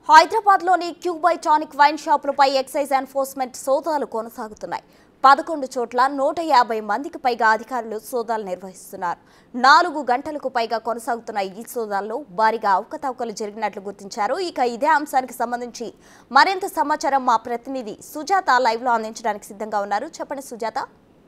హైదరాబాద్లోని Q by tonic wine షాపులపై excise enforcement సోదాలు కొనసాగుతున్నాయి పదకొండు చోట్ల నూట యాభై మందికి పైగా అధికారులు సోదాలు నిర్వహిస్తున్నారు నాలుగు గంటలకు పైగా కొనసాగుతున్న ఈ సోదాల్లో భారీగా అవకతవకలు జరిగినట్లు గుర్తించారు ఇక ఇదే అంశానికి సంబంధించి మరింత సమాచారం మా ప్రతినిధి సుజాత లైవ్లో అందించడానికి సిద్ధంగా ఉన్నారు చెప్పండి Sujatha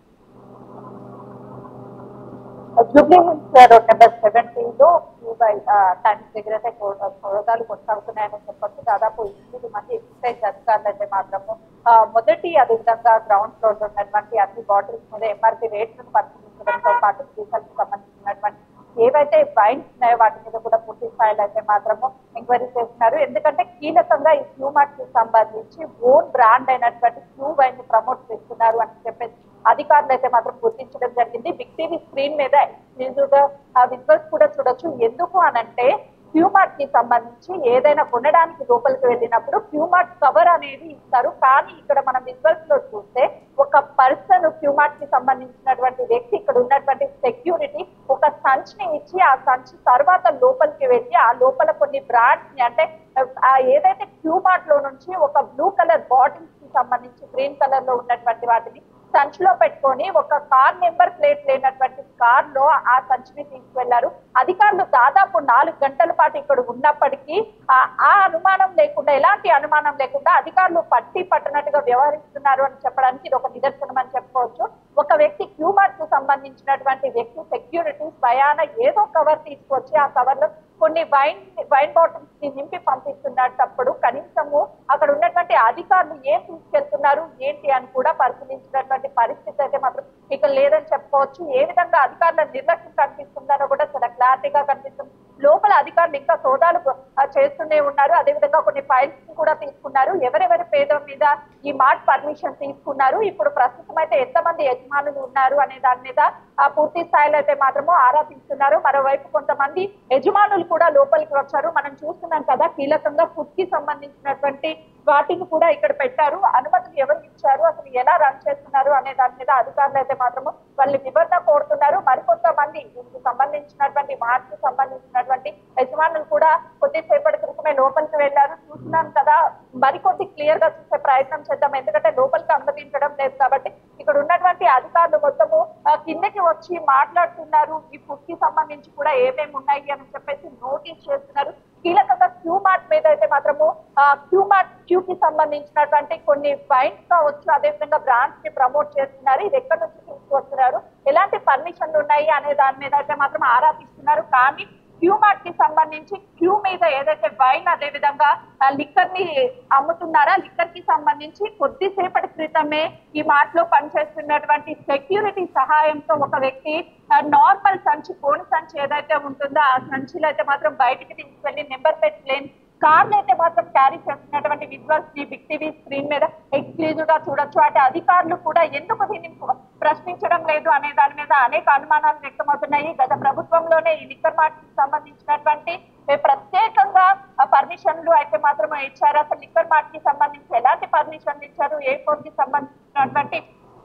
Jubilee Hills road number seventeen లో క్యూబై టైమ్స్ దగ్గర అయితే కో- సోదాలు కొనసాగుతున్నాయని చెప్పొచ్చు దాదాపు ఎనిమిది మంది ఎక్సైజ్ అధికారులు అయితే మాత్రము ఆ, మొదటి అదేవిధంగా గ్రౌండ్ ఫ్లోర్ లో ఉన్నటువంటి అన్ని బాటిల్స్ మీద ఎంఆర్పీ రేట్లను పరిశీలించడంతో పాటు సీసాలకు సంబంధించినటువంటి ఏవైతే వైన్స్ ఉన్నాయో వాటి మీద కూడా పూర్తి స్థాయిలో అయితే మాత్రము ఎంక్వైరీ చేస్తున్నారు ఎందుకంటే కీలకంగా ఈ క్యూ మార్ట్ కి సంబంధించి ఓన్ బ్రాండ్ అయినటువంటి క్యూ వైన్ ని ప్రమోట్ చేస్తున్నారు అని చెప్పేసి అధికారులు అయితే మాత్రం గుర్తించడం జరిగింది బిగ్ టీవీ స్క్రీన్ మీద ఎక్స్క్లూజివ్ గా ఆ విజువల్స్ కూడా చూడొచ్చు ఎందుకు అనంటే క్యూమార్ట్ కి సంబంధించి ఏదైనా కొనడానికి లోపలికి వెళ్ళినప్పుడు క్యూమార్ట్ కవర్ అనేది ఇస్తారు కానీ ఇక్కడ మనం విజువల్స్ లో చూస్తే ఒక పర్సన్ క్యూమార్ట్ కి సంబంధించినటువంటి వ్యక్తి ఇక్కడ ఉన్నటువంటి సెక్యూరిటీ ఒక సంచిని ఇచ్చి ఆ సంచి తర్వాత లోపలికి వెళ్ళి ఆ లోపల కొన్ని బ్రాండ్స్ ని అంటే ఆ ఏదైతే క్యూమార్ట్ లో నుంచి ఒక బ్లూ కలర్ బాటిల్స్ కి సంబంధించి గ్రీన్ కలర్ లో ఉన్నటువంటి వాటిని సంచిలో పెట్టుకొని ఒక కార్ నెంబర్ ప్లేట్ లేనటువంటి కార్ లో ఆ సంచిని తీసుకెళ్లారు అధికారులు దాదాపు నాలుగు గంటల పాటు ఇక్కడ ఉన్నప్పటికీ ఆ ఆ అనుమానం లేకుండా ఎలాంటి అనుమానం లేకుండా అధికారులు పట్టి పట్టనట్టుగా వ్యవహరిస్తున్నారు అని చెప్పడానికి ఇది ఒక నిదర్శనం అని చెప్పుకోవచ్చు ఒక వ్యక్తి క్యూమార్ట్ కు సంబంధించినటువంటి వ్యక్తి సెక్యూరిటీ స్వయాన ఏదో కవర్ తీసుకొచ్చి ఆ కవర్ లో కొన్ని వైన్ వైన్ బాటిల్స్ ని నింపి పంపిస్తున్నప్పుడు కనీసము అక్కడ ఉన్నటువంటి అధికారులు ఏం తీసుకెళ్తున్నారు ఏంటి అని కూడా పరిశీలించినటువంటి పరిస్థితి అయితే మాత్రం ఇక లేదని చెప్పుకోవచ్చు ఏ విధంగా అధికారుల నిర్లక్ష్యం కనిపిస్తుందనో కూడా చాలా క్లారిటీగా కనిపిస్తుంది లోపల అధికారులు ఇంకా సోదాలు ఆ, చేస్తూనే ఉన్నారు అదేవిధంగా కొన్ని ఫైల్స్ ని కూడా తీసుకున్నారు ఎవరెవరి పేద మీద ఈ మార్ట్ పర్మిషన్ తీసుకున్నారు ఇప్పుడు ప్రస్తుతం అయితే ఎంతమంది యజమానులు ఉన్నారు అనే దాని మీద ఆ పూర్తి స్థాయిలో అయితే మాత్రము ఆరా తీస్తున్నారు మరోవైపు కొంతమంది యజమానులు కూడా లోపలికి వచ్చారు మనం చూస్తున్నాం కదా కీలకంగా ఫుడ్ కి సంబంధించినటువంటి వాటిని కూడా ఇక్కడ పెట్టారు అనుమతులు ఎవరు ఇచ్చారు అసలు ఎలా రన్ చేస్తున్నారు అనే దాని మీద అధికారులు అయితే మాత్రము వాళ్ళు వివరణ కోరుతున్నారు మరికొంతమంది దీనికి సంబంధించినటువంటి మార్పు సంబంధించినటువంటి యజమానులు కూడా కొద్దిసేపటి క్రితమే లోపలికి వెళ్ళారు చూస్తున్నాం కదా మరికొద్ది క్లియర్ గా చూసే ప్రయత్నం చేద్దాం ఎందుకంటే లోపలికి అనుమతించడం లేదు కాబట్టి ఇక్కడ ఉన్నటువంటి అధికారులు మొత్తము ఆ, కిందకి వచ్చి మాట్లాడుతున్నారు ఈ ఫుడ్ కి సంబంధించి కూడా ఏమేమి ఉన్నాయి అని చెప్పేసి నోటీస్ చేస్తున్నారు కీలకంగా క్యూ మార్ట్ మీద అయితే మాత్రము క్యూ మార్ట్ క్యూ కి సంబంధించినటువంటి కొన్ని వైన్స్ కావచ్చు అదేవిధంగా బ్రాండ్స్ ని ప్రమోట్ చేస్తున్నారు ఇది ఎక్కడి నుంచి తీసుకొస్తున్నారు ఎలాంటి పర్మిషన్లు ఉన్నాయి అనే దాని మీద అయితే మాత్రం ఆరా తీస్తున్నారు కానీ క్యూ మార్ట్ కి సంబంధించి క్యూ మీద ఏదైతే వైన్ అదే విధంగా లిక్కర్ ని అమ్ముతున్నారా లిక్కర్ కి సంబంధించి కొద్దిసేపటి క్రితమే ఈ మార్ట్ లో పనిచేస్తున్నటువంటి సెక్యూరిటీ సహాయంతో ఒక వ్యక్తి నార్మల్ సంచి కోడి సంచి ఏదైతే ఉంటుందో ఆ సంచిలో అయితే మాత్రం బయటికి తీసుకెళ్లి నెంబర్ ప్లేట్ లేని కార్లు అయితే మాత్రం క్యారీ చేస్తున్నటువంటి విజువల్స్ ని బిగ్ టీవీ స్క్రీన్ మీద ఎక్స్క్లూజివ్ గా చూడొచ్చు అటు అధికారులు కూడా ఎందుకు దీన్ని ప్రశ్నించడం లేదు అనే దాని మీద అనేక అనుమానాలు వ్యక్తమవుతున్నాయి గత ప్రభుత్వంలోనే ఈ లిక్కర్ మార్ట్ కి సంబంధించినటువంటి ఏ ప్రత్యేకంగా పర్మిషన్లు అయితే మాత్రం ఇచ్చారు అసలు లిక్కర్ మార్ట్ కి సంబంధించి ఎలాంటి పర్మిషన్లు ఇచ్చారు ఏ కోడ్ కి సంబంధించినటువంటి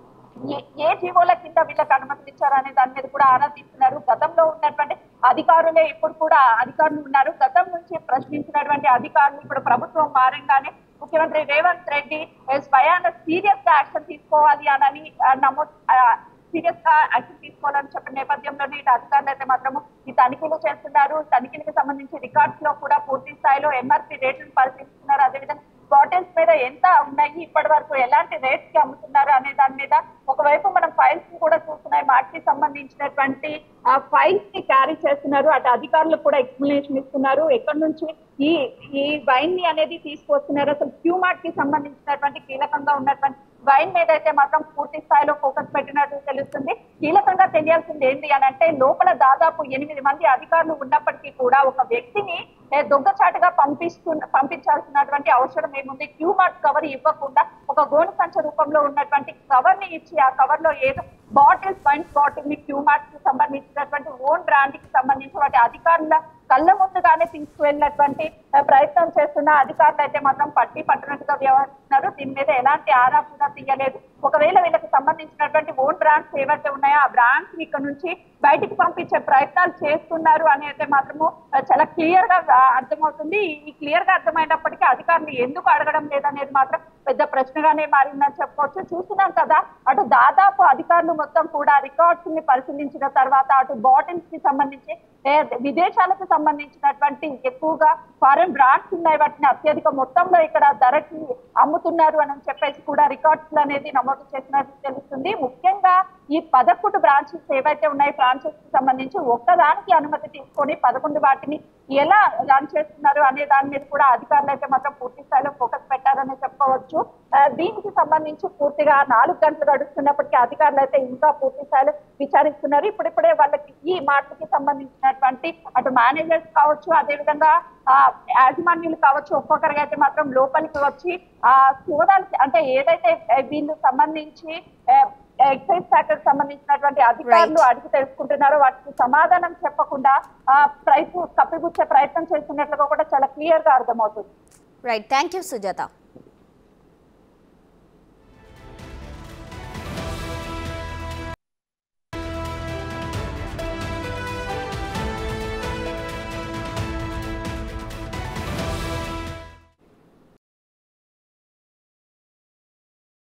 ఏ- ఏ జీవోల కింద వీళ్ళకి అనుమతులు ఇచ్చారు అనే దాని మీద కూడా ఆరా తీస్తున్నారు గతంలో ఉన్నటువంటి అధికారులే ఇప్పుడు కూడా అధికారులు ఉన్నారు గతం నుంచి ప్రశ్నించినటువంటి అధికారులు ఇప్పుడు ప్రభుత్వం మారంగానే ముఖ్యమంత్రి రేవంత్ రెడ్డి ఏ, స్వయాన సీరియస్ గా యాక్షన్ తీసుకోవాలి అని నమోదు సీరియస్ గా యాక్షన్ తీసుకోవాలని చెప్పిన నేపథ్యంలోనే ఇటు అధికారులు అయితే మాత్రము ఈ తనిఖీలు చేస్తున్నారు తనిఖీలకు సంబంధించి రికార్డ్స్ లో కూడా పూర్తి స్థాయిలో ఎంఆర్పీ రేట్లను పరిశీలిస్తున్నారు అదేవిధంగా బాటిల్స్ మీద ఎంత ఉన్నాయి ఇప్పటి వరకు ఎలాంటి రేట్స్ కి అమ్ముతున్నారు అనే దాని మీద ఒకవైపు మనం ఫైల్స్ ని కూడా చూస్తున్నాయి వాటికి సంబంధించినటువంటి ఆ ఫైల్స్ ని క్యారీ చేస్తున్నారు అటు అధికారులు కూడా ఎక్స్ప్లెనేషన్ ఇస్తున్నారు ఎక్కడి నుంచి ఈ ఈ వైన్ ని అనేది తీసుకొస్తున్నారు అసలు క్యూ మార్ట్ కి సంబంధించినటువంటి కీలకంగా ఉన్నటువంటి వైన్ మీద అయితే మాత్రం పూర్తి స్థాయిలో ఫోకస్ పెట్టినట్టు తెలుస్తుంది కీలకంగా తెలియాల్సింది ఏంటి అని అంటే లోపల దాదాపు ఎనిమిది మంది అధికారులు ఉన్నప్పటికీ కూడా ఒక వ్యక్తిని ఏ, దొంగచాటుగా పంపిస్తు పంపించాల్సినటువంటి అవసరం ఏముంది క్యూ మార్ట్ కవర్ ఇవ్వకుండా ఒక గోను సంచ రూపంలో ఉన్నటువంటి కవర్ ని ఇచ్చి ఆ కవర్ లో ఏదో బాటిల్స్ వైన్స్ బాటిల్ ని క్యూ మార్ట్ కి సంబంధించినటువంటి ఓన్ బ్రాండ్ కి సంబంధించి వాటి అధికారుల కళ్ళ ముందుగానే తీసుకువెళ్ళినటువంటి ఆ, ప్రయత్నం చేస్తున్న అధికారులు అయితే మాత్రం పట్టి పట్టినట్టుగా వ్యవహరిస్తున్నారు చేస్తున్నారు దీని మీద ఎలాంటి ఆరా కూడా తీయలేదు ఒకవేళ వీళ్ళకి సంబంధించినటువంటి ఓన్ బ్రాండ్స్ ఏవైతే ఉన్నాయో ఆ బ్రాండ్స్ ఇక్కడ నుంచి బయటికి పంపించే ప్రయత్నాలు చేస్తున్నారు అని అయితే మాత్రము ఆ, చాలా క్లియర్ గా ఆ, అర్థమవుతుంది ఈ క్లియర్ గా అర్థమైనప్పటికీ అధికారులు ఎందుకు అడగడం లేదనేది మాత్రం పెద్ద ప్రశ్నగానే మారిందని చెప్పుకోవచ్చు చూస్తున్నాం కదా అటు దాదాపు అధికారులు మొత్తం కూడా రికార్డ్స్ ని పరిశీలించిన తర్వాత అటు బాటిల్స్ కి సంబంధించి ఏ, విదేశాలకు సంబంధించినటువంటి ఎక్కువగా ఫారెన్ బ్రాండ్స్ ఉన్నాయి వాటిని అత్యధిక మొత్తంలో ఇక్కడ ధరకి అమ్ముతున్నారు అని చెప్పేసి కూడా రికార్డ్స్ అనేది నమోదు చేసినట్టు తెలుస్తుంది ముఖ్యంగా ఈ పదకొండు బ్రాంచెస్ ఏవైతే ఉన్నాయి ఫ్రాంచైజ్ కి సంబంధించి ఒక్కదానికి అనుమతి తీసుకొని పదకొండు వాటిని ఎలా రన్ చేస్తున్నారు అనే దాని మీద కూడా అధికారులు అయితే మాత్రం పూర్తి స్థాయిలో ఫోకస్ పెట్టారని చెప్పుకోవచ్చు ఆ, దీనికి సంబంధించి పూర్తిగా నాలుగు గంటలు గడుస్తున్నప్పటికీ అధికారులు అయితే ఇంకా పూర్తి స్థాయిలో విచారిస్తున్నారు ఇప్పుడిప్పుడే వాళ్ళకి ఈ మాటలకి సంబంధించినటువంటి అటు మేనేజర్స్ కావచ్చు అదేవిధంగా ఆ యాజమాన్యులు కావచ్చు ఒక్కొక్కరికి అయితే మాత్రం లోపలికి వచ్చి ఆ సోదాలు అంటే ఏదైతే ఆ, వీళ్ళు సంబంధించి ఆ, ఎక్సైజ్ శాఖకు సంబంధించినటువంటి అధికారులు అడిగి తెలుసుకుంటున్నారో వాటికి సమాధానం చెప్పకుండా ఆ ప్రయత్నం కప్పిపుచ్చే ప్రయత్నం చేస్తున్నట్లుగా కూడా చాలా క్లియర్ గా అర్థమవుతుంది రైట్ థ్యాంక్ యూ సుజాత